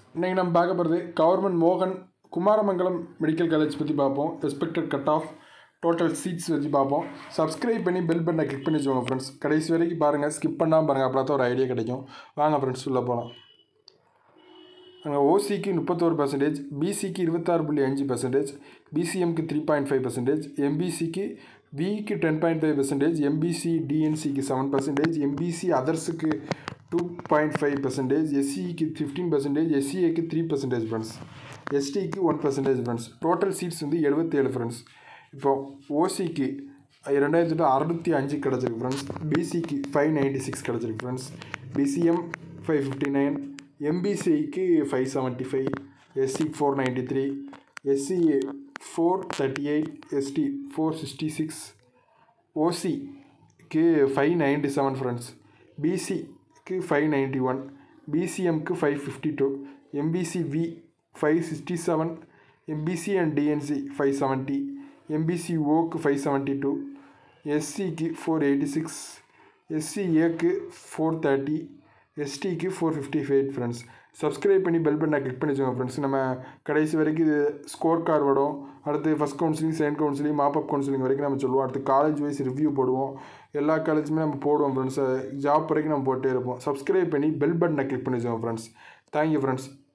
இன்றைக்கி நம்ம பார்க்க போகிறது கவர்மெண்ட் மோகன் குமாரமங்கலம் மெடிக்கல் காலேஜ் பற்றி பார்ப்போம் expected cut off total seats பற்றி பார்ப்போம் சப்ஸ்கிரைப் பண்ணி பெல் பட்டனை கிளிக் பண்ணி வச்சுக்கோங்க ஃப்ரெண்ட்ஸ் கடைசி வரைக்கும் பாருங்கள் ஸ்கிப் பண்ணாமல் பாருங்கள் அப்போ தான் ஒரு ஐடியா கிடைக்கும் வாங்க ஃப்ரெண்ட்ஸ் உள்ளே போகலாம் அங்கே ஓசிக்கு முப்பத்தோரு பர்சன்டேஜ் பிசிக்கு இருபத்தாறு புள்ளி அஞ்சு பர்சன்டேஜ் பிசிஎம்க்கு த்ரீ பாயிண்ட் ஃபைவ் பர்சன்டேஜ் எம்பிசிக்கு விக்கு ten point five percentage MBC டிஎன்சிக்கு செவன் பர்சன்டேஜ் எம்பிசி அதர்ஸுக்கு டூ பாயிண்ட் ஃபைவ் பர்சன்டேஜ் எஸ்சிக்கு ஃபிஃப்டீன் பர்சன்டேஜ் எஸ்சிஏக்கு த்ரீ பர்சன்டேஜ் ஃப்ரெண்ட்ஸ் எஸ்டிக்கு one percentage friends total seats வந்து எழுபத்தேழு ஃப்ரெண்ட்ஸ் இப்போ ஓசிக்கு ரெண்டாயிரத்தி அறுநூற்றி அஞ்சு கிடச்சிருக்கு ஃப்ரெண்ட்ஸ் பிசிக்கு ஃபைவ் நைன்ட்டி சிக்ஸ் கிடச்சிருக்கு friends PCM five fifty nine எம்பிசிக்கு five seventy five SC four ninety three SC four thirty eight ST four sixty six ஓசிக்கு ஃபைவ் நைன்ட்டி செவன் ஃப்ரெண்ட்ஸ் பிசிக்கு ஃபைவ் நைன்ட்டி ஒன் பிசிஎம்க்கு five fifty two MBC V five sixty seven MBC and DNC five seventy MBC ஓக்கு five seventy two எஸ்சிக்கு four eighty six எஸ்சிஏக்கு four thirty எஸ்டிக்கு four fifty five friends subscribe பண்ணி bell பட்டனை click பண்ணி வச்சுக்கோங்க friends நம்ம கடைசி வரைக்கும் இது ஸ்கோர் கார்டு வரும் அடுத்து first counselling second counselling mop up counselling வரைக்கும் நம்ம சொல்லுவோம் அடுத்து காலேஜ் வைஸ் ரிவ்யூ போடுவோம் எல்லா காலேஜுமே நம்ம போடுவோம் ஃப்ரெண்ட்ஸ் ஜாப் வரைக்கும் நம்ம போட்டே இருப்போம் சப்ஸ்கிரைப் பண்ணி பெல் பட்டனை கிளிக் பண்ணி வச்சுக்கோங்க ஃப்ரெண்ட்ஸ் தேங்க்யூ ஃப்ரெண்ட்ஸ்